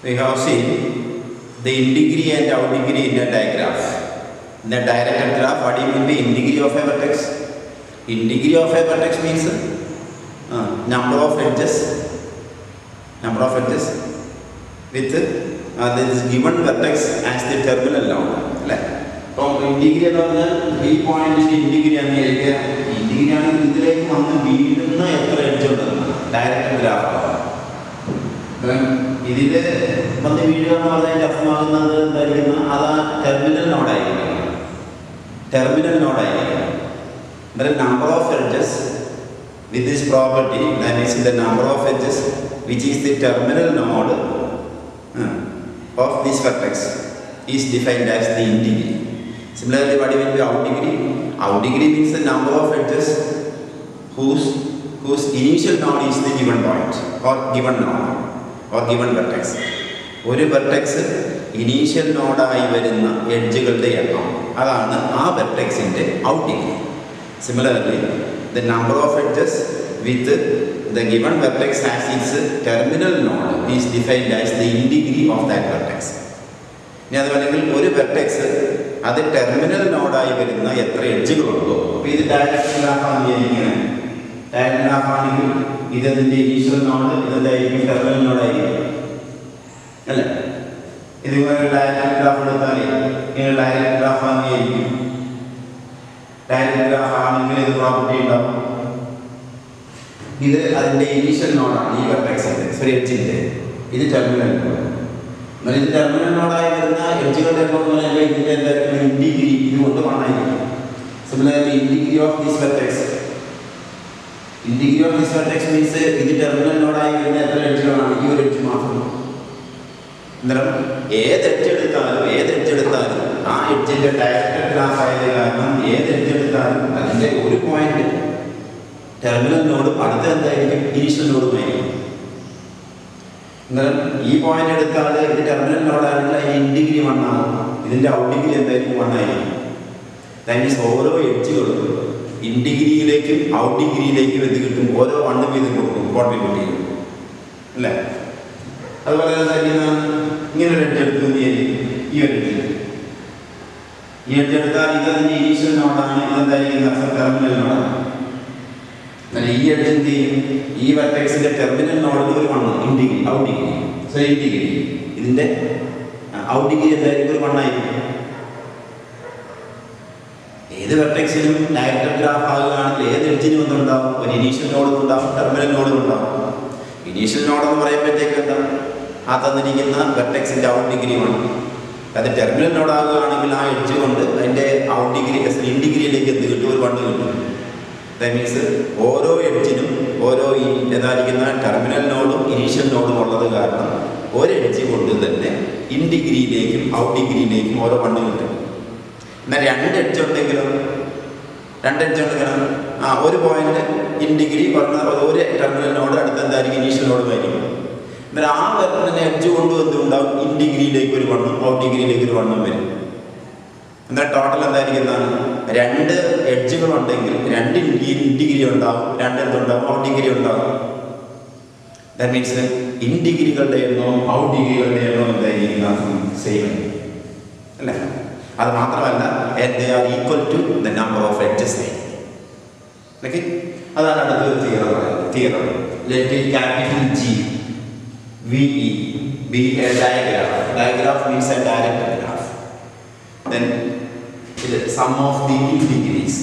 we have seen the in degree and out degree in a digraph. In a directed graph, what do you mean by in degree of a vertex? In degree of a vertex means uh, number of edges, number of edges with uh, this given vertex as the terminal node. അല്ലേ അപ്പം ഇൻഡിഗ്രി എന്ന് പറഞ്ഞാൽ ഈ പോയിന്റിന്റെ ഇൻഡിഗ്രി എന്ന് എഴുതിയ ഇൻഡിഗ്രി ആണെങ്കിൽ ഇതിലേക്ക് വന്ന് വീഴുന്ന എത്ര എഡ്ജ് ഉണ്ടെന്ന് ഡയറക്റ്റ് ഗ്രാഫാണ് ഇതില് വന്ന് വീഴുക എന്ന് പറഞ്ഞതിന്റെ അർത്ഥമാകുന്നത് എന്തായിരിക്കുന്ന അത് ടെർമിനൽ നോഡായിരിക്കും ടെർമിനൽ നോഡായിരിക്കും അന്നേരം number of edges with this property that is the number of edges which is the terminal node uh, of this vertex is defined as the in degree. Similarly, what do you mean by out degree? Out degree means the number of edges whose whose initial node is the given point or given node or given vertex. ഒരു vertex initial നോഡായി വരുന്ന എഡ്ജുകളുടെ എണ്ണം അതാണ് ആ വെർട്ടെക്സിൻ്റെ out degree similarly the number of edges with the given vertex as its terminal node is defined as the in degree of that vertex. ഇനി അതുമല്ലെങ്കിൽ ഒരു വെർട്ടെക്സ് അത് ടെർമിനൽ നോഡായി വരുന്ന എത്ര എഡ്ജുകളുണ്ടോ അപ്പോൾ ഇത് ഡയറക്റ്റ് ഗ്രാഫാണ് ഇങ്ങനെ ഡയറക്റ്റ് ഗ്രാഫാണെങ്കിൽ ഇതതിൻ്റെ ഇനീഷ്യൽ നോഡ് ഇതെന്തായിരിക്കും ടെർമിനൽ നോഡായിരിക്കും അല്ലേ ഇതുപോലെ ഡയറക്റ്റ് ഗ്രാഫ് എടുത്താൽ ഇങ്ങനെ ഡയറക്റ്റ് ഗ്രാഫ് ആയിരിക്കും ഡയറക്റ്റ് ഗ്രാഫ് ആണെങ്കിൽ ഇത് പ്രോപ്പർട്ടി ഉണ്ടാവും ഇത് അതിൻ്റെ ഇനീഷ്യൽ നോഡാണ് ഈ വെർട്ടെക്സിൻ്റെ സോറി എഡ്ജിൻ്റെ ഇത് ടെർമിനൽ നോഡ് എന്നാൽ ഇത് ടെർമിനൽ നോഡായി വരുന്ന എഡ്ജുകളുടെ എണ്ണം എന്ന് പറഞ്ഞാൽ ഇതിൻ്റെ എന്തായിരിക്കും ഇൻഡിഗ്രി ഇത് കൊണ്ട് വണ്ണായിരിക്കും similarly indegree of this vertex indegree of this vertex means ഇത് ടെർമിനൽ നോഡായി വരുന്ന എത്ര എഡ്ജുകളാണ് ഈ ഒരു എഡ്ജ് മാത്രം അന്നേരം ഏത് എഡ്ജ് എടുത്താലും ഏത് എഡ്ജ് എടുത്താലും ആ എഡ്ജിന്റെ ഡയറക്റ്റ് ഗ്രാഫ് ആയത് കാരണം ഏത് എഡ്ജ് എടുത്താലും അതിന്റെ ഒരു പോയിന്റ് ടെർമിനൽ നോഡും അടുത്ത എന്തായിരിക്കും ഇനീഷ്യൽ നോഡുമായിരിക്കും അന്നേരം ഈ പോയിന്റ് എടുത്താൽ ഇത് ടെർമിനൽ നോഡാണെങ്കിൽ അതിന് ഇൻഡിഗ്രി വണ്ണാകും ഇതിന്റെ ഔട്ട് ഡിഗ്രി എന്തായിരിക്കും വണ്ണായിരിക്കും ദാറ്റ് മീൻസ് ഓരോ എഡ്ജുകളും ഇൻഡിഗ്രിയിലേക്കും ഔട്ട് ഡിഗ്രിയിലേക്കും എന്ത് കിട്ടും ഓരോ വണ്ണം വീതം കൊടുക്കും കോൺട്രിബ്യൂട്ട് ചെയ്യും അല്ലേ അതുപോലെ എന്തായിരിക്കുന്ന ഇങ്ങനെ ഒരു എഡ്ജ് എടുത്തു എന്ന് വിചാരിക്കും. ഈ ഒരു എഡ്ജ് ഈ എഡ്ജ് എടുത്താൽ ഇത് അതിന്റെ ഇനീഷ്യൽ നോഡാണ് ഇതെന്തായിരിക്കും ടെർമിനൽ നോഡാണ് എന്നാൽ ഈ എഡ്ജ് എന്ത് ചെയ്യും ഈ വെർട്ടെക്സിന്റെ ടെർമിനൽ നോഡിൽ ഒരു one indegree out degree so indegree ഇതിന്റെ ഔട്ട് ഡിഗ്രി എന്തായിരിക്കും ഒരു വണ്ണായിരിക്കും ഏത് വെർട്ടെക്സിനും ഡയറക്റ്റ് ഗ്രാഫ് ആകുകയാണെങ്കിൽ ഏത് എഡ്ജിനും ഒന്നുണ്ടാവും ഒരു ഇനീഷ്യൽ നോഡും ഉണ്ടാവും ടെർമിനൽ നോഡും ഉണ്ടാവും ഇനീഷ്യൽ നോഡ് എന്ന് പറയുമ്പോഴത്തേക്ക് എന്താ ആ തന്നിരിക്കുന്ന വെർട്ടെക്സിന്റെ ഔട്ട് ഡിഗ്രി ആണ് അത് ടെർമിനൽ നോഡ് ആകുകയാണെങ്കിൽ ആ എഡ്ജ് കൊണ്ട് അതിന്റെ ഔട്ട് ഡിഗ്രി ഇൻ ഡിഗ്രിയിലേക്ക് എന്ത് കിട്ടും ഒരു വണ്ണ് കിട്ടും ദാറ്റ് മീൻസ് ഓരോ എഡ്ജിനും ഓരോ ഈ യഥായിരിക്കുന്ന ടെർമിനൽ നോഡും ഇനീഷ്യൽ നോഡും ഉള്ളത് കാരണം ഒരു എഡ്ജ് കൊണ്ട് തന്നെ ഇൻ ഡിഗ്രിയിലേക്കും ഔട്ട് ഡിഗ്രിയിലേക്കും ഓരോ വണ്ണ് കിട്ടും എന്നാൽ രണ്ട് എഡ്ജ് ഉണ്ടെങ്കിലും രണ്ട് എഡ്ജ് ഉണ്ടെങ്കിലും ആ ഒരു പോയിന്റ് ഇൻ ഡിഗ്രി പറഞ്ഞ ഒരു ടെർമിനൽ നോഡ് അടുത്ത എന്തായിരിക്കും ഇനീഷ്യൽ നോഡുമായിരിക്കും എന്നാൽ ആ വരുന്ന എഡ്ജ് കൊണ്ട് എന്തുണ്ടാവും ഇൻ ഡിഗ്രിയിലേക്ക് ഒരു വണ്ണും ഔട്ട് ഡിഗ്രിയിലേക്ക് ഒരു വണ്ണും വരും എന്നാൽ ടോട്ടൽ എന്തായിരിക്കുന്നതാണ് രണ്ട് എഡ്ജുകൾ ഉണ്ടെങ്കിൽ രണ്ട് ഇൻ ഡിഗ്രി ഉണ്ടാവും രണ്ട് എന്തുണ്ടാവും ഔട്ട് ഡിഗ്രി ഉണ്ടാവും ദാറ്റ് മീൻസ് ഇൻ ഡിഗ്രികളുടെ എണ്ണവും ഔട്ട് ഡിഗ്രികളുടെ എണ്ണവും എന്തായിരിക്കും സെയിം അല്ലേ അത് മാത്രമല്ല they are equal to the number of edges okay അതാണ് അടുത്തൊരു theorem theorem let capital G V E be a digraph digraph means a direct graph then ഇത് sum of the in degrees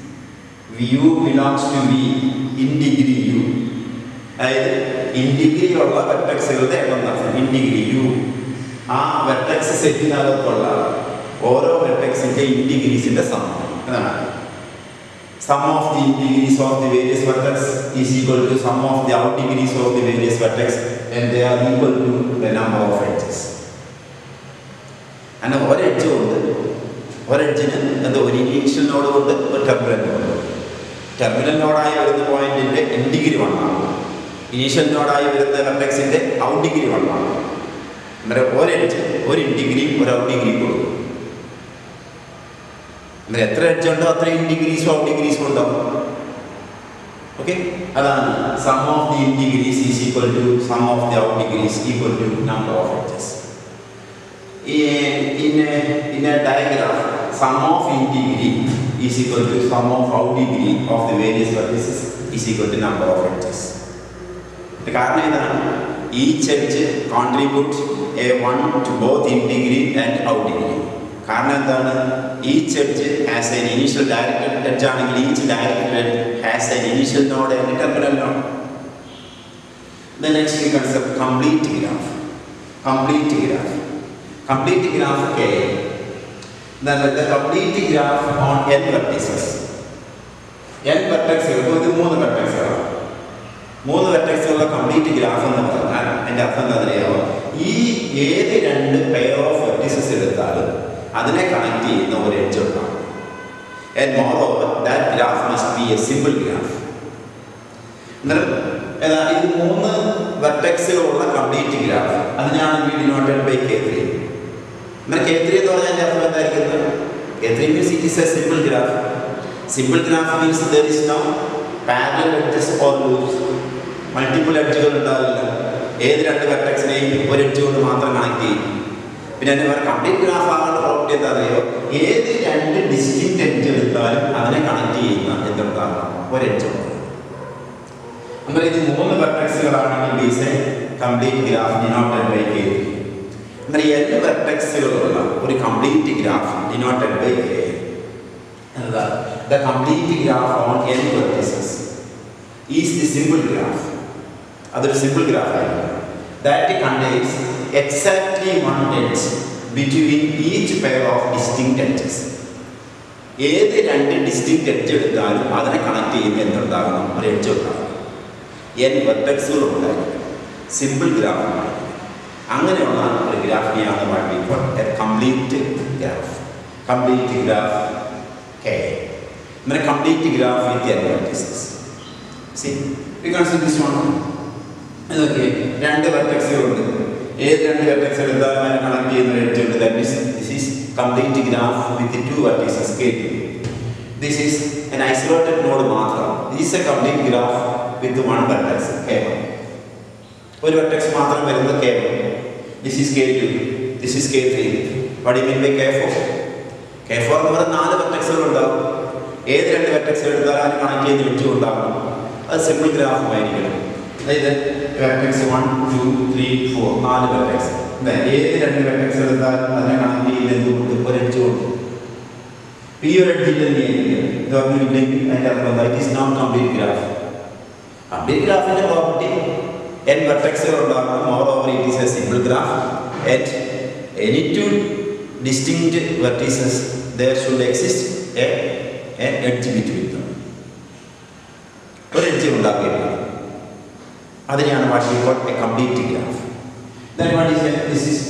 u belongs to V in degree u അതായത് in degree ഉള്ള വെർട്ടെക്സുകളുടെ എണ്ണം in degree u ആ vertex സെറ്റിനകത്തുള്ള ഓരോ വെർട്ടെക്സിന്റെ in ഡിഗ്രീസിന്റെ സം എന്നാണ് sum of the degrees of the various vertex is equal to sum of the out degrees of the various vertex and they are equal to the number of edges. അങ്ങനെ ഒരു edge കൊണ്ട് ഒരു എഡ്ജിന് എന്താ ഒരു initial node കൊണ്ട് ഒരു terminal node terminal നോഡായി വരുന്ന പോയിന്റിന്റെ ഇൻ ഡിഗ്രി വണ്ണാണ് ഇനീഷ്യൽ നോഡായി വരുന്ന വെർട്ടെക്സിന്റെ ഔട്ട് ഡിഗ്രി വണ്ണാണ് അന്നേരം ഒരു എഡ്ജ് ഒരു ഇൻ ഡിഗ്രി ഒരു ഔട്ട് ഡിഗ്രി കൊടുക്കും എന്നാൽ എത്ര എഡ്ജ് ഉണ്ടോ അത്രയും ഡിഗ്രീസും ഔട്ട് ഡിഗ്രീസും ഉണ്ടാവും ഓക്കെ അതാണ് sum of the in degrees is equal to sum of the out degrees equal to number of edges in a, in a diagram sum of in degree is equal to sum of out degree of the various vertices is equal to number of edges കാരണം ഇതാണ് each edge contribute a one to both in degree and out degree കാരണം എന്താണ് each edge has an initial directed edge ആണെങ്കിൽ each directed has an initial node and terminal node The next we consider complete graph. Complete graph. Complete graph K. Then the complete graph on n vertices. n വെർട്ടെക്സുകൾ ഇത് മൂന്ന് വെർട്ടെക്സുകളാണ് മൂന്ന് വെർട്ടെക്സുകളുടെ complete graph എന്ന് പറഞ്ഞാൽ അതിൻ്റെ അർത്ഥം എന്താ അറിയാമോ ഈ ഏത് രണ്ട് പെയർ ഓഫ് വെർട്ടിസസ് എടുത്താലും അതിനെ കണക്ട് ചെയ്യുന്ന ഒരു എഡ്ജ് ഉണ്ടാകും and moreover that graph must be a simple graph അന്നേരം ഏതാ ഇത് മൂന്ന് വെർട്ടെക്സുകളുള്ള കംപ്ലീറ്റ് ഗ്രാഫ് അതിനാണ് we denoted by K three എന്നാൽ കെ ത്രീ എന്ന് പറഞ്ഞാൽ അർത്ഥം എന്തായിരിക്കുന്നത് K three means it is a simple graph simple graph means there is no parallel edges or loops multiple എഡ്ജുകൾ ഉണ്ടാവില്ല ഏത് രണ്ട് വെർട്ടെക്സിനെയും ഒരു എഡ്ജ് കൊണ്ട് മാത്രം കണക്ട് ചെയ്യും പിന്നെ എൻ്റെ വേറെ കംപ്ലീറ്റ് ഗ്രാഫ് ആകേണ്ട പ്രോപ്പർട്ടി എന്താ അറിയോ ഏത് രണ്ട് ഡിസ്റ്റിങ് എഡ്ജ് എടുത്താലും അതിനെ കണക്ട് ചെയ്യുന്ന എന്തുണ്ടാകണം ഒരു എഡ്ജ് ഉണ്ട് നമ്മൾ ഇത് മൂന്ന് വെർട്ടെക്സുകളാണെങ്കിൽ is a complete graph denoted by K എന്നാൽ എല്ലാ വെർട്ടെക്സുകളുള്ള ഒരു complete graph denoted by K എന്താ the complete graph on n vertices is the simple graph അതൊരു സിമ്പിൾ ഗ്രാഫ് ആയിരിക്കും that contains exactly one edge between each pair of distinct edges ഏത് രണ്ട് distinct edge എടുത്താലും അതിനെ കണക്ട് ചെയ്യുന്ന എന്തുണ്ടാകണം ഒരു എഡ്ജ് ഉണ്ടാകണം എൻ വെർട്ടെക്സുകൾ ഉണ്ടായിരിക്കും സിമ്പിൾ ഗ്രാഫുമാണ് അങ്ങനെയുള്ള ഒരു ഗ്രാഫിനെയാണ് what we call a complete graph complete graph K അങ്ങനെ complete graph with n vertices see we consider this one ഇതൊക്കെ രണ്ട് വെർട്ടെക്സുകളുണ്ട് ഏത് രണ്ട് വെർട്ടെക്സ് എടുത്താലും അതിനെ കണക്ട് ചെയ്യുന്ന ഒരു എഡ്ജ് ഉണ്ട് that means this is complete graph with two vertices K this is an isolated node മാത്രം this a complete graph with one vertex K one ഒരു വെർട്ടെക്സ് മാത്രം വരുന്നത് K one this is K two this is K three വടി mean by K four K four എന്ന് പറഞ്ഞാൽ നാല് വെർട്ടെക്സുകൾ ഉണ്ടാവും ഏത് രണ്ട് വെർട്ടെക്സ് എടുത്താലും അതിന് കണക്ട് ചെയ്ത് വെച്ചു ഉണ്ടാകും അത് സിമ്പിൾ ഗ്രാഫുമായിരിക്കണം അതായത് vertex one two three four നാല് വെർട്ടെക്സ് ഏത് രണ്ട് വെർട്ടെക്സ് എടുത്താലും അതിനെ കണക്ട് ചെയ്ത് എന്തുകൊണ്ട് ഒരു എഡ്ജ് കൊണ്ട് ഈ ഒരു എഡ്ജിൽ തന്നെയായിരിക്കും ഇതൊന്നും ഇല്ലെങ്കിൽ അതിൻ്റെ അർത്ഥം എന്താ it is not complete graph complete ഗ്രാഫിന്റെ പ്രോപ്പർട്ടി എൻ വെർട്ടെക്സുകൾ ഉണ്ടാകും moreover it is a simple graph at any two distinct vertices there should exist a edge between them ഒരു എഡ്ജ് ഉണ്ടാക്കുകയില്ല അതിനെയാണ് what you call a complete graph then what is this is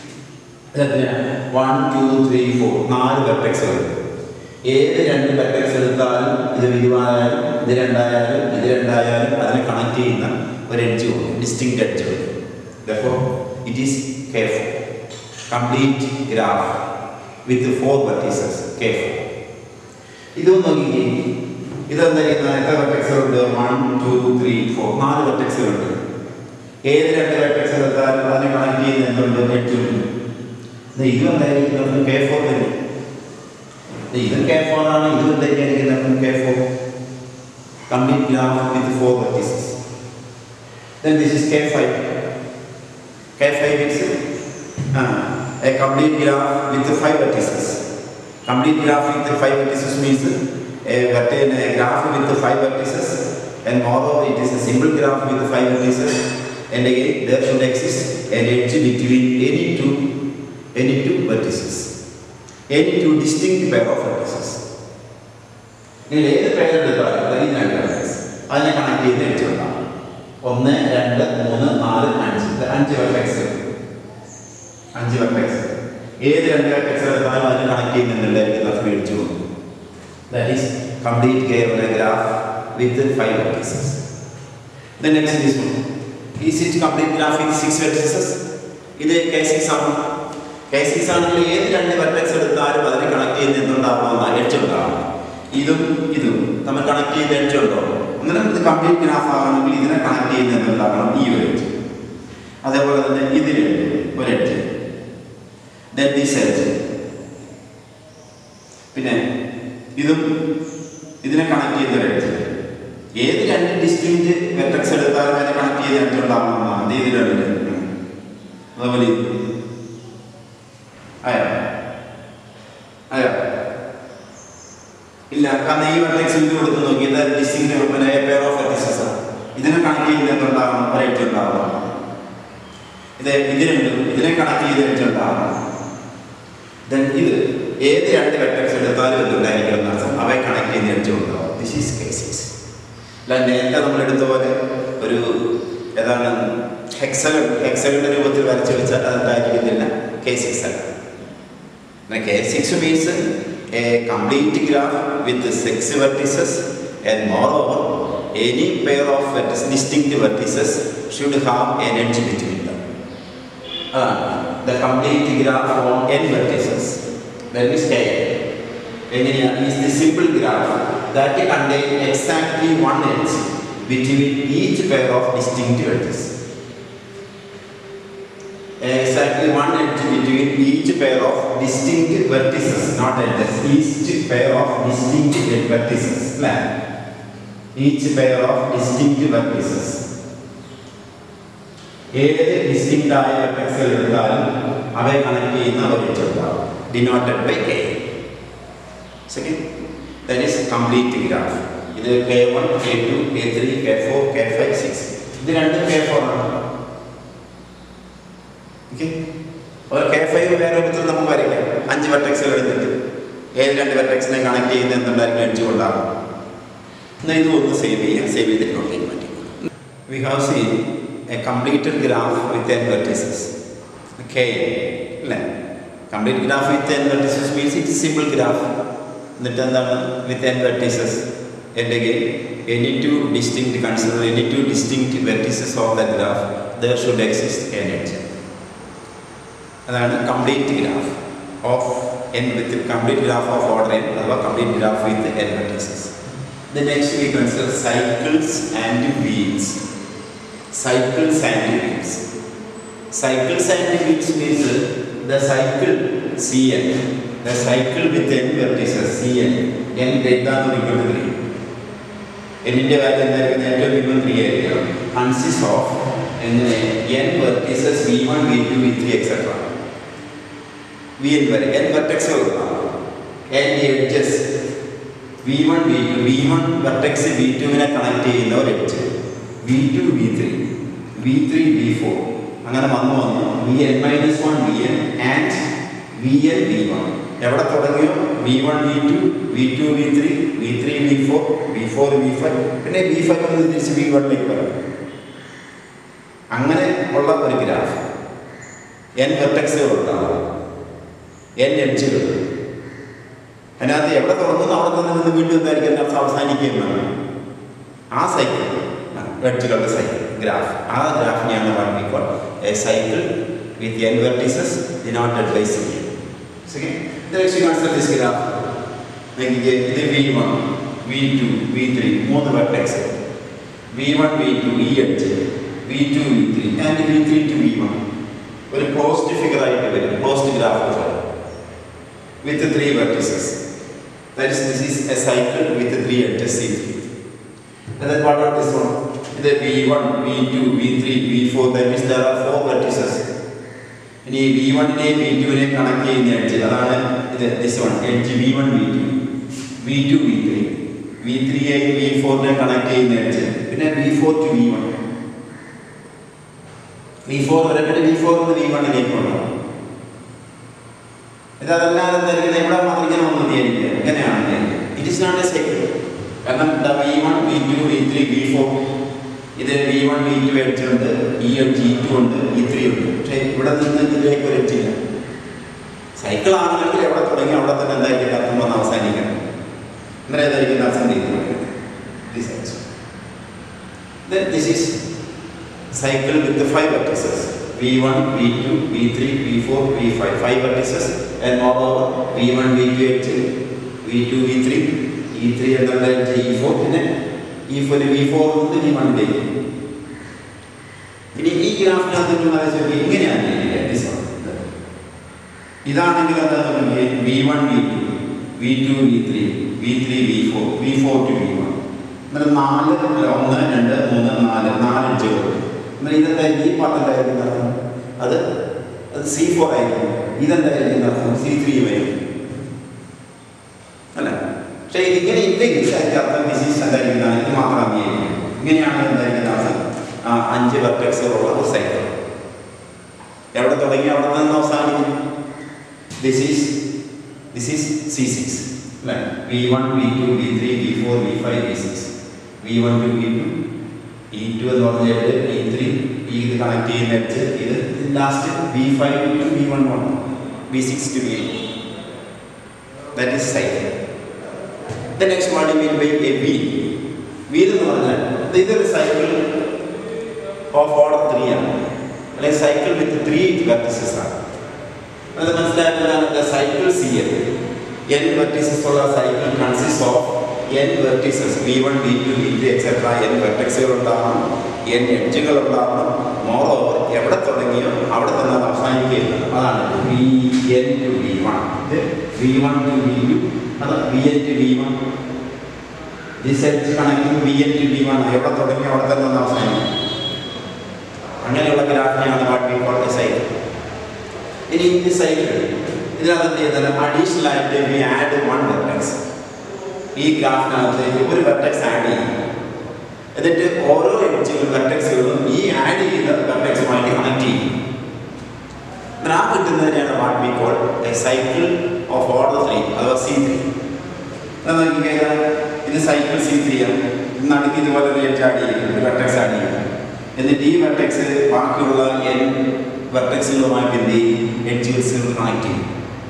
one two three four നാല് വെർട്ടെക്സുകൾ ഏത് രണ്ട് vertex എടുത്താലും ഇത് വിരിവായാലും ഇത് രണ്ടായാലും ഇത് രണ്ടായാലും അതിനെ കണക്ട് ചെയ്യുന്ന ഒരു എഡ്ജ് ഉണ്ട് ഡിസ്റ്റിങ് എഡ്ജ് ഉണ്ട് though it is K four complete graph with four vertices K four ഇതൊന്നും നോക്കിക്കേ ഇതെന്തായിരിക്കുന്ന എത്ര വെർട്ടെക്സുകളുണ്ട് വൺ ടു ത്രീ ഫോർ നാല് വെർട്ടെക്സുകളുണ്ട് ഏത് രണ്ട് വെർട്ടെക്സ് എടുത്താലും അതിനെ കണക്ട് ചെയ്യുന്ന എന്തുണ്ട് എഡ്ജ് ഉണ്ട് ഇത് എന്തായിരിക്കുന്നത് കെ ഫോർ തന്നെ ഇതും കെ ഫോർ ആണ് ഇതും എന്തായിരിക്കുന്നത് K four complete graph with four vertices then this is k5 k5 is uh, a complete graph with five vertices complete graph with five vertices means a, verti- a graph with five vertices and moreover it is a simple graph with five vertices and again there should exist an edge between any two any two vertices any two distinct pair of vertices നിങ്ങൾ ഏത് പേര് എടുത്താലും ഈ രണ്ട് vertices അതിനെ connect ചെയ്ത് edge ഉണ്ടാവും ഒന്ന് രണ്ട് മൂന്ന് നാല് അഞ്ച് ഇത് അഞ്ച് വെർട്ടെക്സ് അഞ്ച് വെർട്ടെക്സ് ഏത് രണ്ട് വെർട്ടെക്സ് എടുത്താലും അതിന് കണക്ട് ചെയ്യുന്നുണ്ടായിരിക്കും അത് മേടിച്ചു പോകുന്നു ദാറ്റ് ഈസ് കംപ്ലീറ്റ് ഗെയർ graph with five vertices then next this one is it complete graph with six vertices ഇത് കെ സിക്സ് ആണ് കെ സിക്സ് ആണെങ്കിൽ ഏത് രണ്ട് വെർട്ടെക്സ് എടുത്താലും അതിനെ കണക്ട് ചെയ്യുന്ന എന്തുണ്ടാവണമെന്ന് എഡ്ജ് ഉണ്ടാവണം ഇതും ഇതും നമ്മൾ കണക്ട് ചെയ്ത് എഡ്ജ് ഉണ്ടോ അന്നേരം ഇത് കംപ്ലീറ്റ് ഗ്രാഫ് ആകണമെങ്കിൽ ഇതിനെ കണക്ട് ചെയ്യുന്ന എന്തുണ്ടാകണം ഈ ഒരു എഡ്ജ് അതേപോലെ തന്നെ ഇതിലുണ്ട് ഒരു എഡ്ജ് ദെൻ ദിസ് എഡ്ജ് പിന്നെ ഇതും ഇതിനെ കണക്ട് ചെയ്യുന്ന ഒരു എഡ്ജ് ഏത് രണ്ട് ഡിസ്റ്റിങ്റ്റ് വെർട്ടെക്സ് എടുത്താലും അതിനെ കണക്ട് ചെയ്ത് എഡ്ജ് ഉണ്ടാകണമെന്നാണ് ഇത് ഇതിലുണ്ട് അതുപോലെ ഇത് ആയോ ആയോ ഇല്ല കാരണം ഈ വെർട്ടെക്സ് ഇത് കൊടുത്ത് നോക്കി ഇത് ഡിസ്റ്റിങ്റ്റ് പിന്നെ പെയർ ഓഫ് വെർട്ടിസസ് ഇതിനെ കണക്ട് ചെയ്യുന്ന എന്തുണ്ടാകണം ഒരു എഡ്ജ് ഉണ്ടാകണം ഇത് ഇതിനുണ്ട് ഇതിനെ കണക്ട് ചെയ്ത് എഡ്ജ് ഉണ്ടാകണം ദെൻ ഇത് ഏത് രണ്ട് വെക്ടർസ് എടുത്താലും എന്തുണ്ടായിരിക്കും എന്നർത്ഥം അവയെ കണക്ട് ചെയ്യുന്ന എഡ്ജ് ഉണ്ടാവും ദിസ് ഈസ് കേസസ് അല്ല നേരത്തെ നമ്മൾ എടുത്ത പോലെ ഒരു ഏതാണ് ഹെക്സഗൺ ഹെക്സഗണിന്റെ രൂപത്തിൽ വരച്ചു വെച്ചാൽ അതെന്തായിരിക്കുന്നില്ല കെ സിക്സ് അല്ല K six means a complete graph with six vertices and moreover any pair of vertex distinct vertices should have an edge between them അതാണ് the complete graph on n vertices that is K എങ്ങനെയാണ് is the simple graph that contain exactly one edge between each pair of distinct vertices exactly one edge between each pair of distinct vertices, not edges, each pair of distinct vertices. Plan. Each pair of distinct vertices. ഏത് distinct ആയ വെർട്ടെക്സുകൾ എടുത്താലും അവയെ connect ചെയ്യുന്ന ഒരു edge ഉണ്ടാവും denoted by K second that is complete graph ഇത് K one K two K three K four K five six ഇത് രണ്ടും കെ ഫോർ ആണ് ഓക്കെ ഒരു കെ ഫൈവ് വേറെ രൂപത്തിൽ നമുക്ക് വരയ്ക്കാം അഞ്ച് വെർട്ടെക്സുകൾ എടുത്തിട്ട് ഏത് രണ്ട് വെർട്ടെക്സിനെ കണക്ട് ചെയ്യുന്ന എന്തുണ്ടായിരിക്കും എഡ്ജ് കൊണ്ടാകും എന്നാൽ ഇത് ഒന്ന് സേവ് ചെയ്യാം സേവ് ചെയ്തിട്ട് നോക്കിയാൽ മതി we have seen a completed graph with n vertices K അല്ലേ complete graph with n vertices means it simple graph എന്നിട്ട് എന്താണ് വിത്ത് എൻ വെർട്ടിസസ് എൻ്റെ any two distinct consider any two distinct vertices of the graph there should exist an edge അതാണ് complete graph of n with complete graph of order n അഥവാ complete graph with n vertices the next we consider cycles and wheels cycles and wheels cycles and wheels means the cycle C n the cycle with n vertices C n n ഗ്രേറ്റാന്ന് equal three എന്നിൻ്റെ value എന്തായിരിക്കും ഏറ്റവും minimum three ആയിരിക്കണം consist of എങ്ങനെ n vertices V one V two V three etcetera V n വരെ n vertex n edges V one V two V one vertex V ടുവിനെ connect ചെയ്യുന്ന ഒരു edge V two V three V three V four അങ്ങനെ വന്നു വന്നു V n minus one V n and V n V one എവിടെ തുടങ്ങിയോ V one V two V two V three V three V four V four V five പിന്നെ V five ഒന്ന് തിരിച്ച് V വണ്ണിലേക്ക് വരാം അങ്ങനെ ഉള്ള ഒരു ഗ്രാഫ് എൻ വെർട്ടെക്സുകൾ ഉണ്ടാവും എൻ എഡ്ജുകൾ അതിനകത്ത് എവിടെ തുടങ്ങുന്നു അവിടെ തന്നെ നിന്ന് വീണ്ടും എന്തായിരിക്കും അതിനകത്ത് അവസാനിക്കുകയെന്നാണ് ആ സൈക്കിൾ എഡ്ജുകളുടെ സൈക്കിൾ ഗ്രാഫ് ആ ഗ്രാഫിനെയാണ് പറയുമ്പോൾ a cycle with n vertices denoted by C this graph ഇത് V one V two V three മൂന്ന് vertex V one V two ഈ edge V two V three and V three to V one ഒരു closed figure ആയിട്ട് വരും closed graph പോലെ with three vertices that is this is a cycle with three edges C three And then what about this one? The V1, V2, V3, V4, that means there are four vertices. ഇനി V വണ്ണിനെയും V ടുവിനെയും connect ചെയ്യുന്ന edge അതാണ് ഇത് this one edge V one V two V two V three V ത്രീയെയും V ഫോറിനെയും connect ചെയ്യുന്ന edge പിന്നെ V four to V one V four വരെ പിന്നെ വി ഫോർ വി വണ്ണിലേക്ക് ഉണ്ടാവും ഇതല്ലാതെ എന്തായിരിക്കും ഇവിടെ മാത്രം ഇങ്ങനെ വന്നു മതിയായിരിക്കും എങ്ങനെയാണ് it is not a cycle കാരണം V one V two V three V four ഇത് V one V two edge ഉണ്ട് ഈ എഡ്ജ് ഇ ടു ഉണ്ട് ഇ ത്രീ ഉണ്ട് പക്ഷേ ഇവിടെ നിന്ന് ഇതിലേക്ക് ഒരു എഡ്ജില്ല സൈക്കിൾ ആണെങ്കിൽ എവിടെ തുടങ്ങി അവിടെ തന്നെ എന്തായിരിക്കും അർത്ഥം വന്ന് അവസാനിക്കണം അന്നേരം ഏതായിരിക്കും അർത്ഥം this is cycle with five vertices V1, V2, V3, V4, V5. Five vertices and moreover V1, V2 edge, V2, V3, E3 എന്നുള്ള edge E4 പിന്നെ ഈ ഒരു വി ഫോർ നിന്ന് വി വണ്ണിലേക്ക് ഇനി ഈ ഗ്രാഫിനകത്ത് നിങ്ങൾ ആലോചിച്ച് ഇങ്ങനെയാണ് this one. ഇതാണെങ്കിൽ എന്താ V one V two V two V three V three V four V four to V one എന്നാൽ നാല് അല്ല, ഒന്ന് രണ്ട് മൂന്ന് നാല് നാല് എഡ്ജുകൾ എന്നാൽ ഇതെന്തായിരിക്കും ഈ പാട്ട് എന്തായിരിക്കും അർത്ഥം അത് അത് സി ഫോർ ആയിരിക്കും ഇതെന്തായിരിക്കും അർത്ഥം സി ത്രീ ആയിരിക്കും അല്ല പക്ഷേ ഇതിങ്ങനെ ഇല്ലെങ്കിൽ അതിൻ്റെ അർത്ഥം ഡിസീസ് എന്തായിരിക്കും ഇത് മാത്രം അംഗീകരിക്കും ഇങ്ങനെയാണ് എന്തായിരിക്കും അർത്ഥം ആ അഞ്ച് വെർട്ടെക്സുകളുള്ള ഒരു സൈക്കിൾ എവിടെ തുടങ്ങി അവിടെ നിന്ന് അവസാനിക്കും this is this is C six അല്ലേ V one V two V three V four V five V six V one to V two E two എന്ന് പറഞ്ഞാൽ ഇ ത്രീ ഈ ഇത് കണക്ട് ചെയ്യുന്ന എഡ്ജ് ഇത് last V five to V one one V six to V that is cycle the next what mean by a wheel wheel എന്ന് പറഞ്ഞാൽ ഇതൊരു cycle of order three ആണ് അല്ലെങ്കിൽ സൈക്കിൾ വിത്ത് ത്രീ വെർട്ടിസസ് ആണ് അത് മനസ്സിലാക്കുന്നതാണ് cycle C n n vertices ഉള്ള cycle consist of n vertices V one V two V three etcetera n വെർട്ടക്സുകൾ ഉണ്ടാവണം എൻ എഡ്ജുകൾ ഉണ്ടാവണം മോർ ഓവർ എവിടെ തുടങ്ങിയോ അവിടെ തന്നെ അത് അവസാനിക്കുകയില്ല അതാണ് V n to V one ഇത് V one to V two അത് V n to V one this edge connecting V n to V one എവിടെ തുടങ്ങി അവിടെ തന്നെ ഒന്ന് അവസാനിക്കും അങ്ങനെയുള്ള ഗ്രാഫിനെയാണ് വാട്ട് വി കോൾ സൈക്കിൾ ഇനി ഈ സൈക്കിൾ ഇതിനകത്ത് എന്ത് ചെയ്യുന്നത് അഡീഷണൽ ആയിട്ട് വി ആഡ് വൺ വെർട്ടെക്സ് ഈ ഗ്രാഫിനകത്തേക്ക് ഒരു വെർട്ടെക്സ് ആഡ് ചെയ്യും എന്നിട്ട് ഓരോ എഡ്ജുകളും വെർട്ടെക്സുകളും ഈ ആഡ് ചെയ്ത വെർട്ടെക്സുമായിട്ട് കണക്ട് ചെയ്യും എന്നിട്ട് ആ കിട്ടുന്നതിനെയാണ് what we call a cycle of order three അഥവാ സി ത്രീ നോക്കിക്കഴിഞ്ഞാൽ ഇത് സൈക്കിൾ സി ത്രീ ആണ് നടുക്ക് ഇതുപോലെ ഒരു എഡ്ജ് ആഡ് ചെയ്യും ഒരു വെർട്ടെക്സ് ആഡ് ചെയ്യും എന്നിട്ട് ഈ വെർട്ടെക്സ് ബാക്കിയുള്ള എൻ വെർട്ടെക്സുകളുമായിട്ട് എന്ത് ചെയ്യും എഡ്ജുകൾ കണക്ട് ചെയ്യും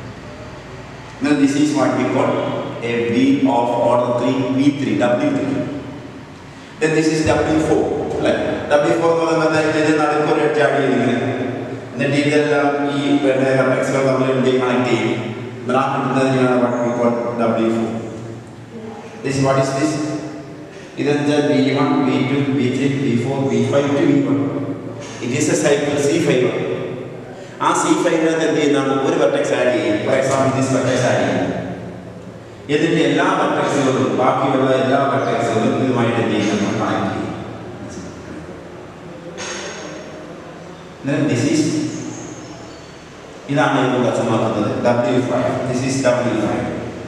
എന്നാൽ this is what we call a V of order three V three W three then this is W4 അല്ലേ W4 എന്ന് പറയുമ്പോൾ എന്താ ഇത് നടുക്ക് ഒരു എഡ്ജ് ആഡ് ചെയ്തിങ്ങനെ എന്നിട്ട് ഇതെല്ലാം ഈ പിന്നെ വെർട്ടെക്സുകൾ തമ്മിൽ എന്ത് കണക്ട് ചെയ്യും ബ്രാ കിട്ടുന്നതിനാണ് what we call W4 this what is this ഇതെന്താ V one V two V three V four V five to V one it is a cycle C five ആ സി ഫൈവിനകത്ത് എന്ത് ചെയ്യുന്നതാണ് ഒരു വെർട്ടെക്സ് ആഡ് ചെയ്യും for example this vertex add ചെയ്യും ഇതിന്റെ എല്ലാ വെർട്ടെക്സുകളും ബാക്കിയുള്ള എല്ലാ വെർട്ടെക്സുകളും ഇതുമായിട്ട് എന്ത് ചെയ്യുന്നു കണക്ട് ചെയ്യും ദിസ് ഈസ് ഇതാണ് ഇത് അർത്ഥമാക്കുന്നത് W five this is W five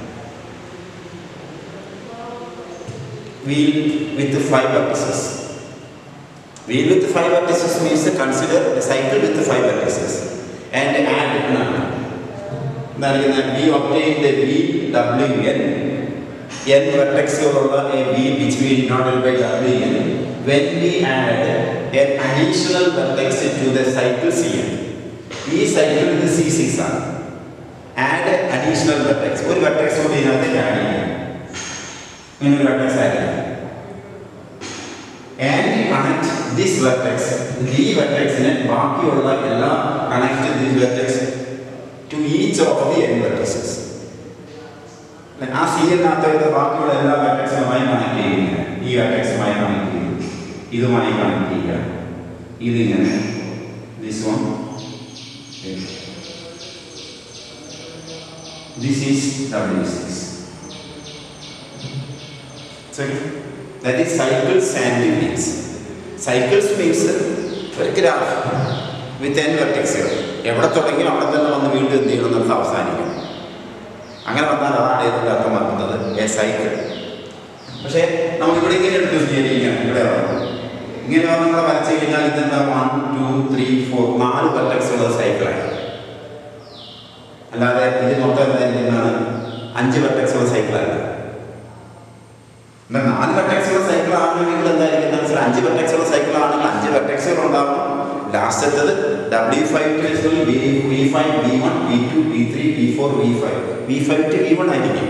wheel with five vertices. Wheel with five vertices means consider a cycle with five vertices and add none. നൽകുന്ന we obtain the V W N എൻ വെർട്ടെക്സുകളുള്ള a V which we denoted by W N when we add an additional vertex to the cycle C N ഈ cycle ഇത് C six ആണ് add additional vertex ഒരു വെർട്ടെക്സ് കൂടി ഇതിനകത്തേക്ക് add ചെയ്യും ഇങ്ങനെ ഒരു വെർട്ടെക്സ് ആഡ് ചെയ്യും ആൻഡ് കണക്ട് ദിസ് വെർട്ടെക്സ് ഈ വെർട്ടെക്സിനെ ബാക്കിയുള്ള എല്ലാ connect this vertex to each of the N vertices ആ സി എന്നകത്ത് ബാക്കിയുള്ള എല്ലാ വെർട്ടക്സുമായി കണക്ട് ചെയ്യുക ഈ വെർട്ടക്സുമായി കണക്ട് ചെയ്യും ഇതുമായി കണക്ട് ചെയ്യുക ഇതിങ്ങനെ this one this is W six that is cycles and wheels cycles means ഒരു ഗ്രാഫ് വിത്ത് എൻ വെർട്ടിക്സുകൾ എവിടെ തുടങ്ങി അവിടെ തന്നെ വന്ന് വീണ്ടും എന്ത് ചെയ്യണം നിർത്ത് അവസാനിക്കണം അങ്ങനെ വന്നാൽ അതാണ് ഇതിൻ്റെ അർത്ഥമാക്കുന്നത് എ സൈക്കിൾ പക്ഷേ നമുക്കിവിടെ ഇങ്ങനെ എടുത്ത് വിചാരിക്കാം ഇവിടെ വരണം ഇങ്ങനെ വന്ന് നമ്മൾ വരച്ച് കഴിഞ്ഞാൽ ഇതെന്താ വൺ ടു ത്രീ ഫോർ നാല് വെർട്ടക്സുള്ള സൈക്കിളാണ് അല്ലാതെ ഇത് മൊത്തം എന്തായിരിക്കുന്നതാണ് അഞ്ച് വെർട്ടക്സുള്ള സൈക്കിളല്ല എന്നാൽ നാല് വെർട്ടക്സുള്ള സൈക്കിൾ ആണെങ്കിൽ എന്തായിരിക്കും അഞ്ച് വെർട്ടക്സുള്ള സൈക്കിൾ ആണെങ്കിൽ അഞ്ച് വെർട്ടക്സുകൾ ഉണ്ടാവും ലാസ്റ്റത്തത് W five to V V five V one V two V three V four V five V five to V one ആയിരിക്കും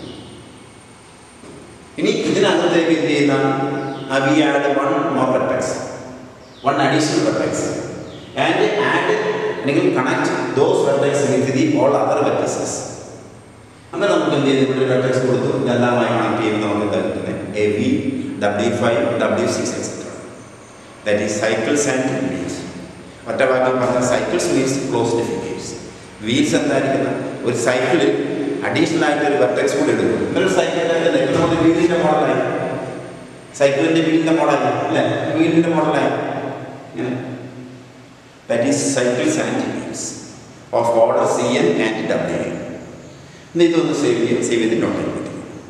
ഇനി ഇതിനകത്തേക്ക് എന്ത് ചെയ്യുന്ന we add one more vertex one additional vertex and add അല്ലെങ്കിൽ connect those vertex with the all other vertices അങ്ങനെ നമുക്ക് എന്ത് ചെയ്തു ഇവിടെ വെർട്ടെക്സ് കൊടുത്തു ഇതെല്ലാമായി കണക്ട് ചെയ്യുമ്പോൾ നമുക്ക് എന്താ കിട്ടുന്നത് a V W five W six etcetera that is cycles and wheels ഒറ്റ വാക്കിൽ പറഞ്ഞാൽ cycles means closed figures wheels എന്തായിരിക്കുന്ന ഒരു സൈക്കിളിൽ അഡീഷണൽ ആയിട്ട് ഒരു വെർട്ടെക്സ് കൂടി എടുക്കും ഒരു സൈക്കിളിൻ്റെ നമ്മുടെ വീലിൻ്റെ മോഡലായി സൈക്കിളിൻ്റെ വീലിൻ്റെ മോഡലായി അല്ലേ വീലിൻ്റെ മോഡലായി ഇങ്ങനെ that is cycles and wheels of order C N and W N ഇന്ന് ഇതൊന്ന് സേവ് ചെയ്യാം സേവ് ചെയ്ത് നോട്ട് ചെയ്യാൻ പറ്റും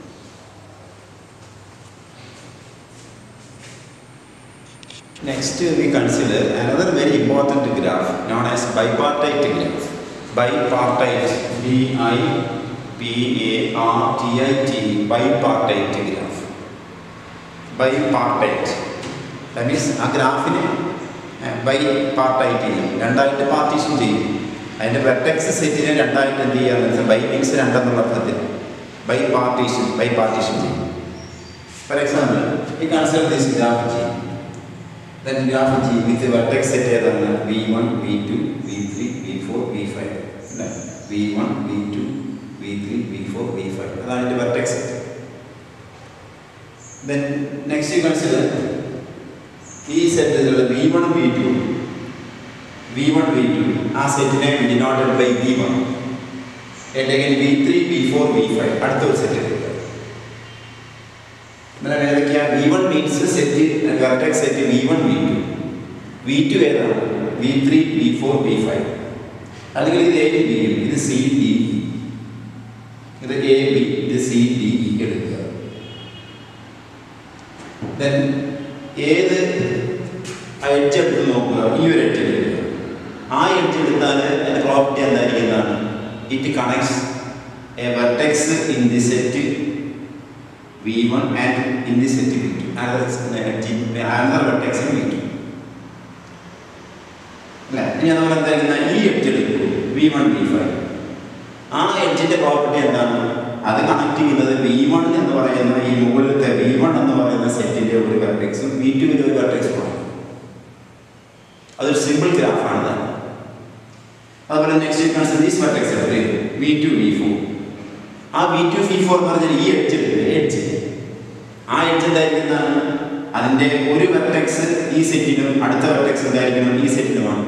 Next, we consider another very important graph known as bipartite graph. Bipartite, B-I-P-A-R-T-I-T, bipartite graph. Bipartite. That means ആ ഗ്രാഫിനെ by പാർട്ടായിട്ട് ചെയ്യും രണ്ടായിട്ട് പാർട്ടീഷൻ ചെയ്യും അതിൻ്റെ വെർട്ടെക്സ് സെറ്റിനെ രണ്ടായിട്ട് എന്ത് ചെയ്യുക ബൈ മീൻസ് രണ്ടെന്നുള്ള അർത്ഥത്തിൽ ബൈ പാർട്ടീഷൻ ബൈ പാർട്ടീഷൻ ചെയ്യും ഫോർ എക്സാമ്പിൾ ഈ കൺസിഡർ ദിസ് ഗ്രാഫ് ചെയ്യും then graph G with vertex set ഏതാണ് V1, V2, V3, V4, V5 അല്ലേ V1, V2, V3, V4, V5 അതാണ് ഇതിൻ്റെ vertex set then next you consider ഈ സെറ്റുകൾ V1, V2 V1, V2 ആ സെറ്റിനെ ഡിനോട്ടഡ് ബൈ V1 അല്ലെങ്കിൽ V3, V4, V5 അടുത്ത ഒരു സെറ്റ് എടുക്കുക അന്നേരം ഏതൊക്കെയാ V one means set vertex set V one V two V two ഏതാണ് V three V four V five അല്ലെങ്കിൽ ഇത് എ ബി ഇത് സി ഡി ഇത് എ ബി ഇത് സി ഡി ഇ എടുക്കുക ദെൻ ഏത് എഡ്ജ് എടുത്ത് നോക്കുക ഈ ഒരു എഡ്ജ് എടുക്കുക ആ എഡ്ജ് എടുത്താൽ അതിൻ്റെ പ്രോപ്പർട്ടി എന്തായിരിക്കുന്നതാണ് it connects a vertex in the set V1 and in this set V2. Another, another vertex in V2. അല്ലേ ഇനി അതുപോലെ എന്തായിരിക്കുന്ന ഈ എഡ്ജ് എടുക്കും വി വൺ വി ഫൈവ് ആ എഡ്ജിന്റെ പ്രോപ്പർട്ടി എന്താണ് അത് കണക്ട് ചെയ്യുന്നത് വി വൺ എന്ന് പറയുന്ന ഈ മുകളിലത്തെ വി വൺ എന്ന് പറയുന്ന സെറ്റിന്റെ ഒരു വെർട്ടെക്സും വി ടുവിന്റെ ഒരു വെർട്ടെക്സും ആണ് അതൊരു സിമ്പിൾ ഗ്രാഫാണ് അതുപോലെ next consider these vertex V two V four ആ വി ടു വി ഫോർ എന്ന് പറഞ്ഞാൽ ഈ എഡ്ജ് എഡ്ജ് ആ എഡ്ജ് എന്തായിരിക്കുന്നതാണ് അതിൻ്റെ ഒരു വെർട്ടെക്സ് ഈ സെറ്റിനും അടുത്ത വെർട്ടെക്സ് എന്തായിരിക്കണം ഈ സെറ്റിനുമാണ്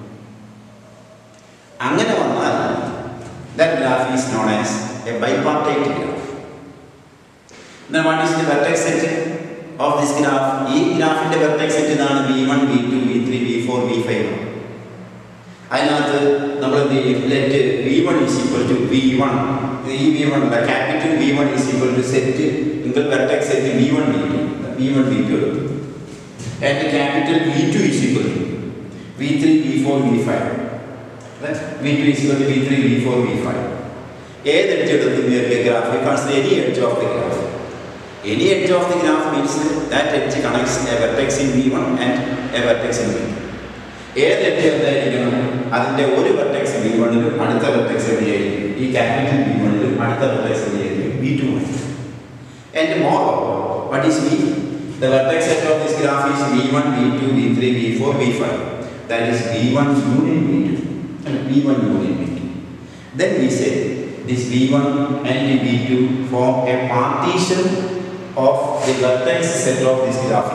അങ്ങനെ വന്നാൽ that graph is known as a bipartite graph എന്നാൽ what is the vertex set of this graph ഈ ഗ്രാഫിന്റെ വെർട്ടെക്സ് സെറ്റ് ഇതാണ് V one V two V three V four V five അതിനകത്ത് നമ്മൾ എന്ത് ചെയ്യും let V one is equal to V one ഈ V one അല്ല capital V one is equal to set നിങ്ങൾ vertex set V one V two V one V to എടുത്തു and capital V two is equal to V three V four V five V two is equal to V three V four V five ഏത് edge എടുത്ത് graph consider any edge of the graph any edge of the graph means that edge connects a vertex in V one and a vertex in V ഏത് edge എന്തായിരിക്കണം അതിന്റെ ഒരു vertex V വണ്ണിലും അടുത്ത vertex എവിടെയായിരിക്കും ഈ capital V വണ്ണിലും അടുത്ത വെർട്ടെക്സ് എവിടെയായിരിക്കും V two and more what is V the vertex set of this graph is V one V two V three V four V five that is V one union V two V one union V two then we say this v1 and v2 form a partition of the vertex set of this graph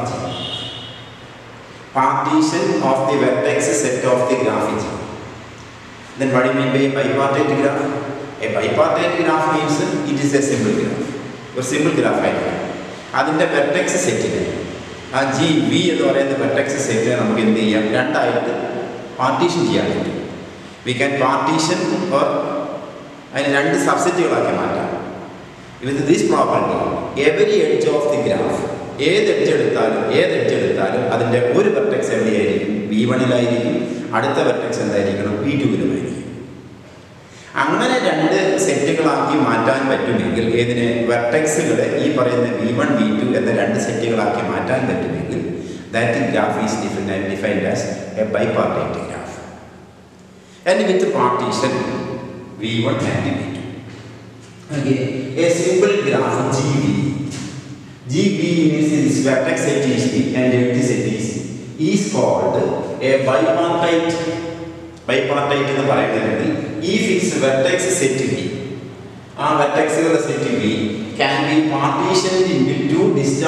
partition of the vertex set of the graph then what do you mean by bipartite graph a bipartite graph means it is a simple graph ഒരു simple graph ആയിരിക്കും അതിൻ്റെ vertex സെറ്റിന് ആ G V എന്ന് പറയുന്ന vertex സെറ്റിനെ നമുക്ക് എന്ത് ചെയ്യാം രണ്ടായിട്ട് പാർട്ടീഷൻ ചെയ്യാൻ പറ്റും വി ക്യാൻ പാർട്ടീഷൻ ഓർ അതിന് രണ്ട് സബ്സെറ്റുകളാക്കി മാറ്റാം with this property every edge of the graph ഏത് എഡ്ജ് എടുത്താലും ഏത് എഡ്ജ് എടുത്താലും അതിൻ്റെ ഒരു വെർട്ടെക്സ് എവിടെയായിരിക്കും വി വണ്ണിലായിരിക്കും അടുത്ത വെർട്ടെക്സ് എന്തായിരിക്കണം വി ടുവിലുമായിരിക്കും അങ്ങനെ രണ്ട് സെറ്റുകളാക്കി മാറ്റാൻ പറ്റുമെങ്കിൽ ഏതിന് വെർട്ടെക്സുകളെ ഈ പറയുന്ന വി വൺ വി ടു എന്ന രണ്ട് സെറ്റുകളാക്കി മാറ്റാൻ പറ്റുമെങ്കിൽ that graph is defined as a bipartite graph and with partition V1 and V2. Okay, a simple graph GB. GB means this vertex set is B and empty set is E is called a bipartite. Bipartite എന്ന് പറയുന്നത് ഈ fix vertex set B ആ വെർട്ടെക്സുകളുടെ set B can be partition into disjoint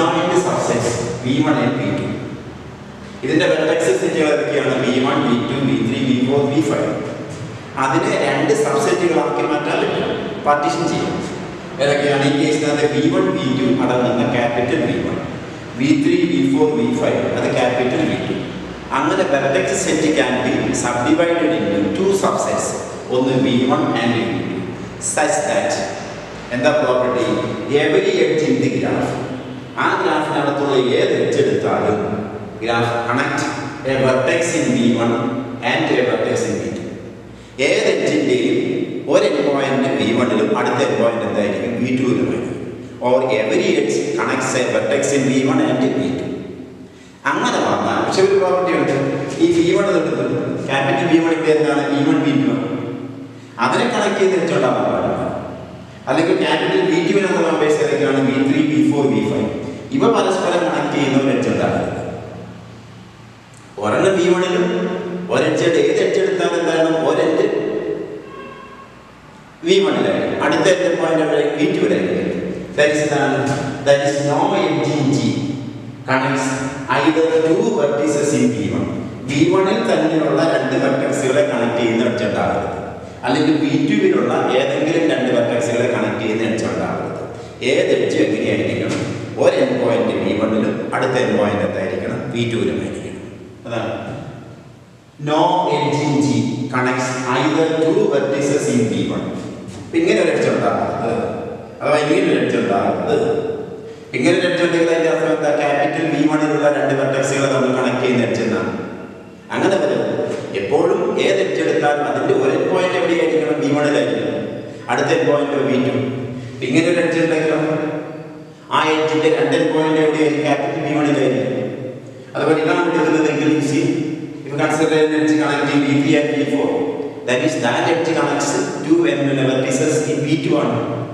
V one and V two ഇതിന്റെ vertex സെറ്റുകൾ ഏതൊക്കെയാണ് V one V two V three V four V five അതിനെ രണ്ട് സബ്സെറ്റുകളാക്കി മാറ്റാൻ പറ്റും പാർട്ടീഷൻ ചെയ്യാം ഏതൊക്കെയാണ് ഈ കേസിനകത്ത് വി വൺ വി ടു അടങ്ങുന്ന capital V one V three V four V five അത് ക്യാപിറ്റൽ വി ടു അങ്ങനെ vertex set can be subdivided into subsets ഒന്ന് V one and V two such that എന്താ property every edge in the graph ആ ഗ്രാഫിനകത്തുള്ള ഏത് edge എടുത്താലും graph connect a vertex in V one and a vertex in V two ഏത് എഡ്ജിൻ്റെയും ഒരു end point V വണ്ണിലും അടുത്ത എൻ പോയിന്റ് എന്തായിരിക്കും വി ടുവിലുമായിരിക്കും or every edge connects a vertex in V one and V two അങ്ങനെ വന്നാൽ പക്ഷെ ഒരു പ്രോപ്പർട്ടി ഉണ്ട് ഈ വി വൺ എടുത്തത് ക്യാപിറ്റൽ വി വണ്ണിൻ്റെ എന്താണ് വി വൺ വി ടു അതിനെ കണക്ട് ചെയ്ത് വെച്ചോണ്ടാകാൻ പാടില്ല അല്ലെങ്കിൽ ക്യാപിറ്റൽ വി ടുവിനകത്തുള്ള ബേസ് ഏതൊക്കെയാണ് V three V four V five ഇവ പരസ്പരം കണക്ട് ചെയ്യുന്ന ഒരു എഡ്ജ് ഉണ്ടാകുന്നത് ഒരെണ്ണം വി വണ്ണിലും ഒരെഡ്ജ് ഏത് എഡ്ജ് എടുത്താലും എന്താണ് ഒരെഡ്ജ് വി വണ്ണിലായിരിക്കും അടുത്ത എഡ്ജ് പോയിന്റ് എവിടെയായിരിക്കും വി ടുവിലായിരിക്കും that is that is no edge in G connects either two vertices in V one V വണ്ണിൽ തന്നെയുള്ള രണ്ട് വെർട്ടക്സുകളെ കണക്ട് ചെയ്യുന്ന എഡ്ജ് ഉണ്ടാകരുത് അല്ലെങ്കിൽ വി ടുവിലുള്ള ഏതെങ്കിലും രണ്ട് വെർട്ടക്സുകളെ കണക്ട് ചെയ്യുന്ന എഡ്ജ് ഉണ്ടാകരുത് ഏത് എഡ്ജ് എങ്ങനെയായിരിക്കണം ഒരു എൻ പോയിന്റ് വി വണ്ണിലും അടുത്ത എൻ പോയിന്റ് എന്തായിരിക്കണം വി ടുവിലുമായിരിക്കണം അതാണ് no edge in G connects either two vertices in V one ഇങ്ങനെ ഒരു എഡ്ജ് ഉണ്ടാകുന്നത് അഥവാ ഇങ്ങനെ ഒരു എഡ്ജ് ഉണ്ടാകുന്നത് ഇങ്ങനെ ഒരു എഡ്ജ് ഉണ്ടെങ്കിൽ അതിന്റെ അർത്ഥം എന്താ ക്യാപിറ്റൽ വി വണ്ണിലുള്ള രണ്ട് വെർട്ടക്സുകളെ നമ്മൾ കണക്ട് ചെയ്യുന്ന എഡ്ജ് എന്നാണ് അങ്ങനെ വരുന്നത് എപ്പോഴും ഏത് എഡ്ജ് എടുത്താലും അതിന്റെ ഒരു പോയിന്റ് എവിടെയായിരിക്കണം വി വണ്ണിലായിരിക്കണം അടുത്ത പോയിന്റ് വി ടു ഇങ്ങനെ ഒരു എഡ്ജ് ഉണ്ടെങ്കിലോ ആ എഡ്ജിന്റെ രണ്ട് പോയിന്റ് എവിടെയായിരിക്കും ക്യാപിറ്റൽ വി വണ്ണിലായിരിക്കും അതുപോലെ ഇതാണ് എടുക്കുന്നതെങ്കിൽ C if you consider an edge connecting V3 and V4 that is that edge connects two n vertices in V2 ആണ്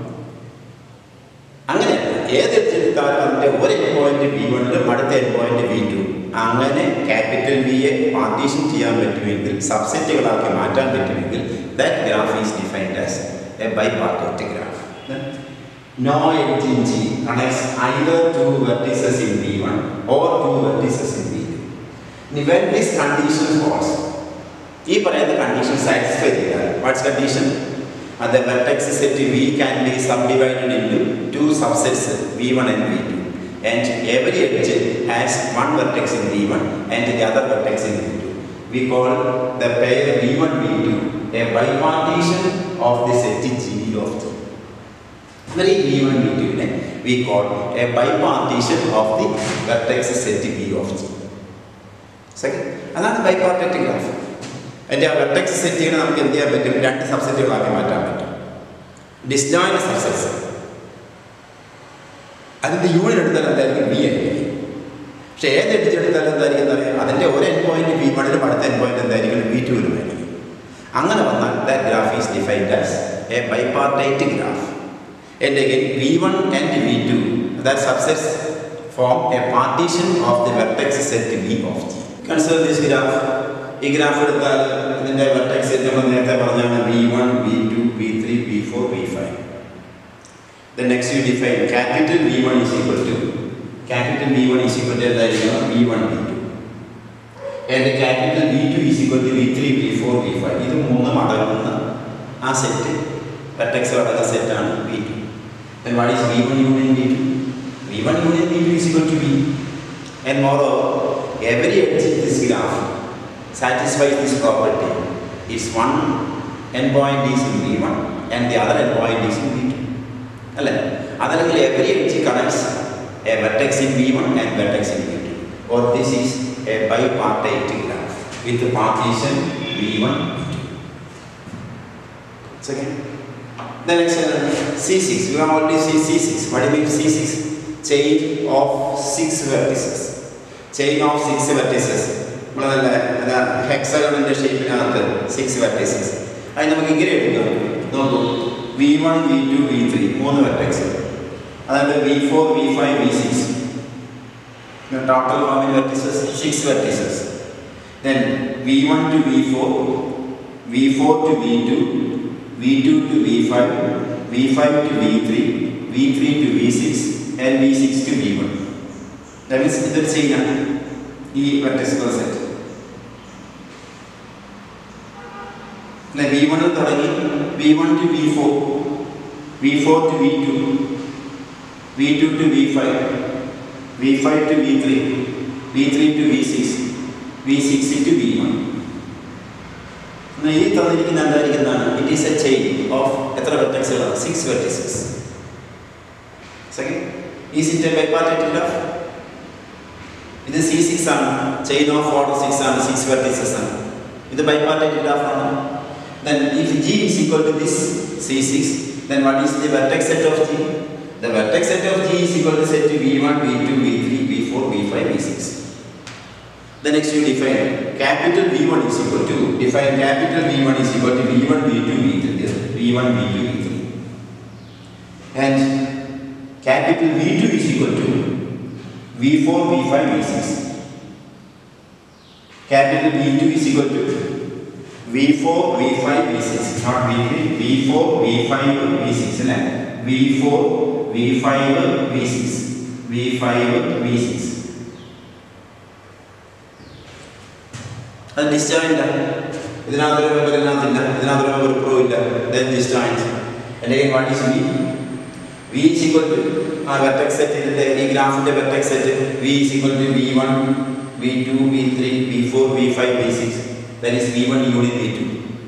അങ്ങനെ ഏത് എഡ്ജ് എടുത്താലും അതിന്റെ ഒരു എൻ പോയിന്റ് വി വണ്ണിലും അടുത്ത എൻ പോയിന്റ് വി ടു അങ്ങനെ ക്യാപിറ്റൽ വിയെ പാർട്ടീഷൻ ചെയ്യാൻ പറ്റുമെങ്കിൽ സബ്സെറ്റുകളാക്കി മാറ്റാൻ പറ്റുമെങ്കിൽ that graph is defined as a bipartite graph no edge in G connects either two vertices in V one or two vertices in V two when this condition falls ഈ പറയുന്ന condition satisfy ചെയ്താൽ what's condition അത് vertex set V can be subdivided into two subsets V one and V two and every edge has one vertex in V one and the other vertex in V two we call the pair V one V two a bipartition of the set G of G ഇവരെ V one V ടുവിനെ we call a bipartition of the vertex set V of G second അതാണ് bipartite graph അതിൻ്റെ ആ vertex set ചെയ്യണ നമുക്ക് എന്ത് ചെയ്യാൻ പറ്റും രണ്ട് സബ്സെറ്റുകളാക്കി മാറ്റാൻ പറ്റും ഡിസ്ജോയിന്റ് സബ്സെറ്റ്സ് അതിൻ്റെ യൂണിയൻ എടുത്താൽ എന്തായിരിക്കും വി ആയിരിക്കും പക്ഷേ ഏത് എഡ്ജ് എടുത്താലും എന്തായിരിക്കും അറിയാം അതിൻ്റെ ഒരു എൻ പോയിന്റ് വി വണ്ണിലും അടുത്ത എൻ പോയിന്റ് എന്തായിരിക്കും വി ടുവിലുമായിരിക്കും അങ്ങനെ വന്നാൽ that graph is defined as a bipartite graph and again v1 and v2 that subsets form a partition of the vertex set v of g consider this graph ഈ graph എടുത്താൽ ഇതിന്റെ vertex set നമ്മൾ നേരത്തെ പറഞ്ഞാണ് V one V two V three V four V five the next you define capital V one is equal to capital V one is equal to എന്തായിരിക്കണം V one V two and capital V two is equal to V three V four V five ഇത് മൂന്നും അടങ്ങുന്ന ആ set vertex അടങ്ങുന്ന സെറ്റാണ് V two then what is v1 union v2 v1 union v2 is equal to v and moreover every edge in this graph satisfies this property if one endpoint is in v1 and the other endpoint is in v2 അല്ലേ അതല്ലെങ്കിൽ every edge connects a vertex in v1 and vertex in v2 or this is a bipartite graph with the partition v1 v2 second The next one, C6. We have already seen C6. What do you mean C6? Chain of six vertices. Chain of six vertices. നമ്മളതല്ല ഹെക്സഗണിന്റെ ഷേപ്പിനകത്ത് six vertices അത് നമുക്ക് ഇങ്ങനെ എടുക്കാം നോക്കൂ V one V two V three മൂന്ന് vertex അതായത് V four V five V six total how many vertices six vertices then V one to V four V four to V two V2 to V5, V5 to V3, V3 to V6, and V6 to V1. That means ഇതൊരു ചെയിനാണ് ഈ വെർട്ടിക്സുകൾ set V വണ്ണിൽ തുടങ്ങി V one to V four V four to V two V two to V five V five to V three V three to V six V six to V one ഈ തന്നിരിക്കുന്ന എന്തായിരിക്കുന്നതാണ് it is a chain of എത്ര വെർട്ടക്സുകളാണ് six vertices second is it a bipartited graph ഇത് C six ആണ് chain of order six ആണ് six vertices ആണ് ഇത് ബൈപാർട്ടേറ്റഡ് ഗ്രാഫ് ആണ് then if g is equal to this c6 then what is the vertex set of g the vertex set of g is equal to set v1 v2 v3 v4 v5 v6 the next you define capital v1 is equal to define capital v1 is equal to v1 v2 v3 v1 v2 v3 and capital v2 is equal to v4 v5 v6 capital v2 is equal to V4, V5, V6, not V3, V4, V5, V6 അല്ലേ V4, V5, V6, V5, V6 അത് disjoint ഇതിനകത്തൊരു member ഇതിനകത്തില്ല ഇതിനകത്തൊരു member prove ഇല്ല then disjoint അല്ലെങ്കിൽ what is V V is equal to ആ vertex set ഇതിന്റെ ഈ ഗ്രാഫിന്റെ vertex set V is equal to V one V two V three V four V five V six that is V1 unit V2.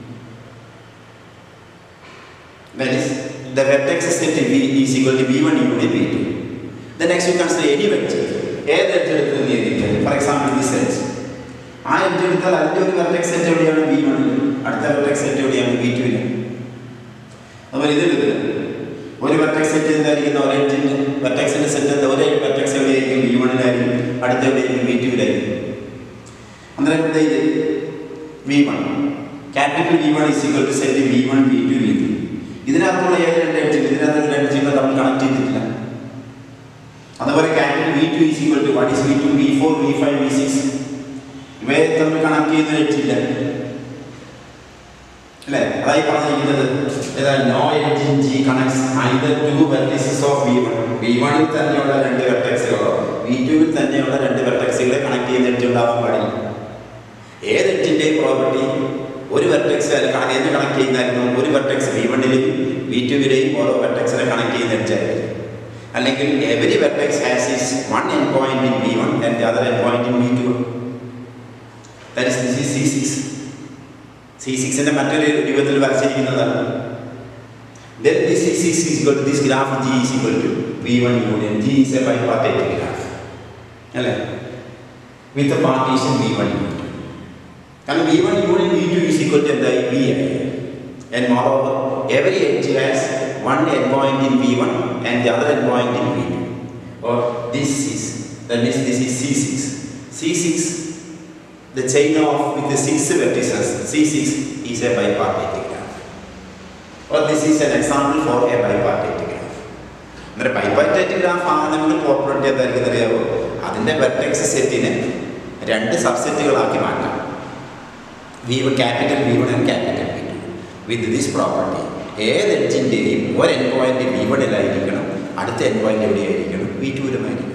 That is the vertex set V is equal to V1 unit V2. The next you consider any vector. ഏത് എഡ്ജ് എടുക്കുന്നു എഴുതിയിട്ട് for example this edge ആ edge എടുത്താൽ അതിൻ്റെ ഒരു vertex set എവിടെയാണ് V വണ്ണിൽ അടുത്ത വെർട്ടെക്സ് സെറ്റ് എവിടെയാണ് വി ടുവിൽ അതുപോലെ ഇത് എടുക്കുക ഒരു വെർട്ടെക്സ് സെറ്റ് എന്തായിരിക്കുന്ന ഒരു എഡ്ജിൻ്റെ വെർട്ടെക്സിൻ്റെ സെറ്റ് എന്താ ഒരു വെർട്ടെക്സ് എവിടെയായിരിക്കും വി വണ്ണിലായിരിക്കും അടുത്ത എവിടെയായിരിക്കും വി ടുവിലായിരിക്കും അന്നേരം എന്താ ഇത് V one capital V one is equal to set V one V two V three ഇതിനകത്തുള്ള ഏത് രണ്ട് എഡ്ജുകൾ ഇതിനകത്ത് രണ്ട് എഡ്ജുകൾ തമ്മിൽ കണക്ട് ചെയ്തിട്ടില്ല അതുപോലെ capital V two is equal to what is V two V four V five V six ഇവയെ തമ്മിൽ കണക്ട് ചെയ്യുന്ന എഡ്ജില്ല അല്ലേ അതായി പറഞ്ഞിരിക്കുന്നത് ഏതാ no edge in G connects either two vertices of V one V വണിൽ തന്നെയുള്ള രണ്ട് വെർട്ടക്സുകളോ വി ടുവിൽ തന്നെയുള്ള രണ്ട് വെർട്ടക്സുകളെ കണക്ട് ചെയ്യുന്ന എഡ്ജ് ഉണ്ടാവാൻ പാടില്ല ഏത് എഡ്ജിൻ്റെയും പ്രോപ്പർട്ടി ഒരു വെർട്ടെക്സ് എന്ത് കണക്ട് ചെയ്യുന്നതായിരുന്നു ഒരു വെർട്ടെക്സ് വി വണ്ണിലെയും വി ടുവിലെയും ഓരോ വെർട്ടെക്സിനെ കണക്ട് ചെയ്യുന്ന എഡ്ജായിരുന്നു അല്ലെങ്കിൽ every vertex has is one end point in V one and other end point in V two that is this is C six C സിക്സിൻ്റെ മറ്റൊരു രൂപത്തിൽ വരച്ചിരിക്കുന്നതാണ് Then this is is equal to this graph G is equal to V1 union. G is a bipartite graph. അല്ലേ with partition V one unit കാരണം V one unit V two is equal to എന്തായി V ആയി and moreover every edge has one end point in V one and the other end point in V two or this is that means this is C six C six the chain of with the six vertices C6 is a bipartite graph. Or this is an example for a bipartite graph. അന്നേരം bipartite graph ആകണമെങ്കിൽ property എന്തായിരിക്കും അറിയാവോ അതിൻ്റെ vertex set രണ്ട് സബ്സെറ്റുകളാക്കി മാറ്റാം V capital V one and capital V two with this property ഏത് എഡ്ജിൻ്റെയും ഒരു എൻ പോയിന്റ് വി വണ്ണിലായിരിക്കണം അടുത്ത എൻ പോയിന്റ് എവിടെയായിരിക്കണം വി ടുവിലുമായിരിക്കണം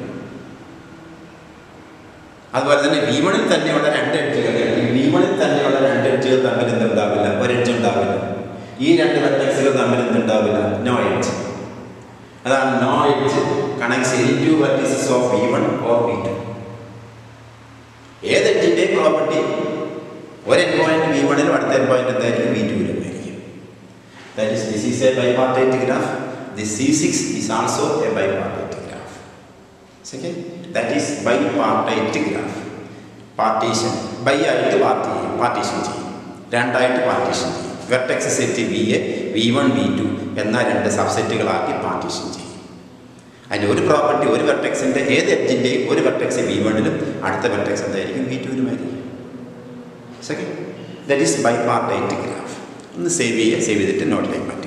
അതുപോലെ തന്നെ വി വണിൽ തന്നെയുള്ള രണ്ട് എഡ്ജുകൾ വി വണിൽ തന്നെയുള്ള രണ്ട് എഡ്ജുകൾ തമ്മിൽ എന്തുണ്ടാവില്ല ഒരു എഡ്ജ് ഉണ്ടാവില്ല ഈ രണ്ട് വെർട്ടെക്സുകൾ തമ്മിൽ എന്തുണ്ടാവില്ല നോ എഡ്ജ് അതാണ് no edge connects any two vertices of V one or V two ഏത് എഡ്ജിൻ്റെ പ്രോപ്പർട്ടി ഒരു എൻ പോയിന്റ് വി വണിലും അടുത്ത എൻ പോയിന്റ് എന്തായിരിക്കും വി ടുവിലും ആയിരിക്കും that is this is a bipartite graph this C six is also a bipartite graph second that is bipartite graph partition by ആയിട്ട് പാർട്ടി ചെയ്യും പാർട്ടീഷൻ ചെയ്യും രണ്ടായിട്ട് പാർട്ടീഷൻ ചെയ്യും vertex set V a V one V two എന്ന രണ്ട് സബ്സെറ്റുകളാക്കി partition ചെയ്യും അതിൻ്റെ ഒരു പ്രോപ്പർട്ടി ഒരു വെർട്ടെക്സിൻ്റെ ഏത് എഡ്ജിൻ്റെയും ഒരു വെർട്ടെക്സ് വി വണ്ണിലും അടുത്ത വെർട്ടെക്സ് എന്തായിരിക്കും വി ടുവിലുമായിരിക്കും second that is bipartite graph ഒന്ന് സേവ് ചെയ്യുക സേവ് ചെയ്തിട്ട് നോട്ടിലേക്ക് മാറ്റാം